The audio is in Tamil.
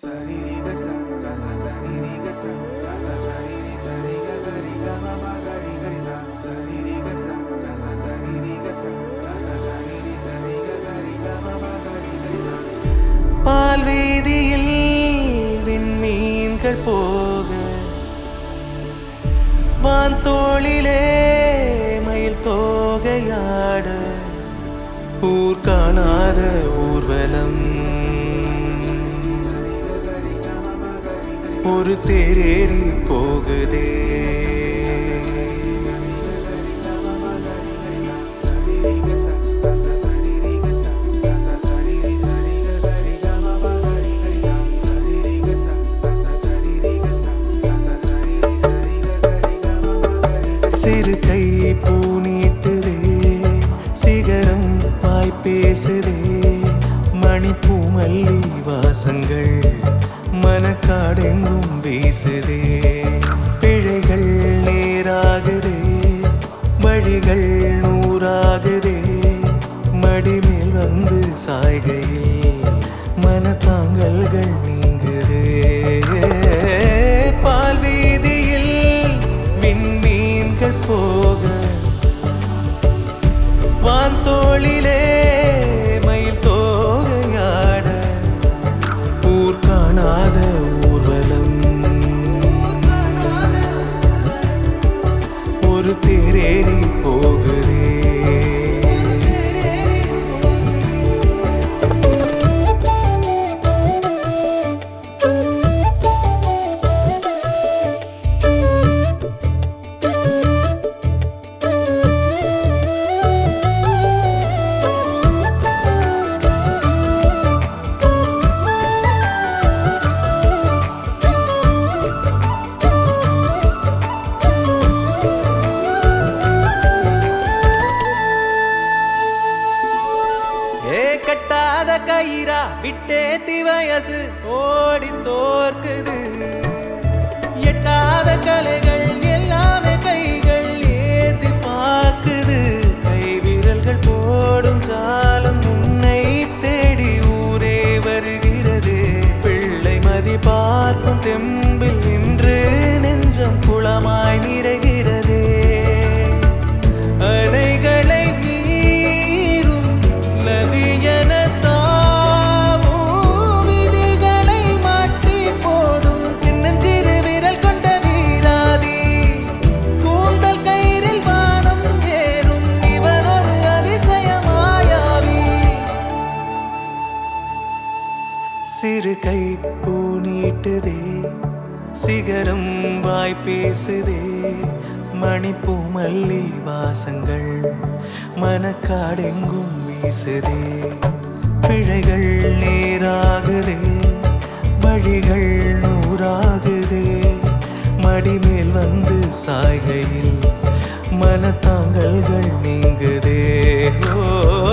சரி ரி க ச ச ச சரி ரி க ச ச ச சரி ரி சரி க க ரி க ம ப க ரி க ரி ச சரி ரி க ச ச ச சரி ரி க ச ச ச சரி ரி சரி க க ரி க ம ப க ரி க ரி ச பால் வீதியில் விண்மீன்கள் போக வான்தோளிலே மயில் தோகையாட ஊர் காணாத ஊர்வலம் ஒரு தேரேறி போகுதே சரி ரி க ச ச ச சரி ரி க ச ச ச சரி ரி சரி க க ரி க ம ப க ரி க ரி ச சரி ரி க ச ச ச சரி ரி க ச ச ச சரி ரி சரி க க ரி க ம ப க ரி க ரி ச சிறு கை பூ நீட்டுதே சிகரம் வாய் பேசுதே மணிப்பூ மல்லி வாசங்கள் மனக்காடெங்கும் வீசுதே பிழைகள் நேராகுதே வழிகள் நூறாகுதே மடிமேல் வந்து சாய்கையில் மனத்தாங்கல்கள் நீங்குதே பால் வீதியில் விண்மீன்கள் போக வான்தோளிலே மயில் தோகையாட ஊர் காணாத ஊர்வலம் ஒரு தேரேறி போகுதே ஏ கட்டாத கயிறா விட்டேத்தி வயசு ஓடி தோற்குது எட்டாத கலைகள் எல்லாமே கைகள் ஏந்தி பாக்குது கை விரல்கள் போடும் ஜாலம் உன்னை தேடி ஊரே வருகிறது பிள்ளை மதி பார்க்கும் தெம்பில் இன்று நெஞ்சம் குளமாய் நிறைகிறதே அணைகளை மீறும் நதியென தாவும் விதிகளை மாற்றி போடும் சின்னஞ்சிறு விரல் கொண்ட வீராதி கூந்தல் கயிறில் வானம் ஏறும் இவன் ஒரு அதிசயமாயாவி சிறு கை பூ நீட்டுதே சிகரம் வாய் பேசுதே மணிப்பூ மல்லி வாசங்கள் மனக்காடெங்கும் வீசுதே பிழைகள் நேராகுதே வழிகள் நூறாகுதே மடிமேல் வந்து சாய்கையில் மனத்தாங்கல்கள் நீங்குதே ஓ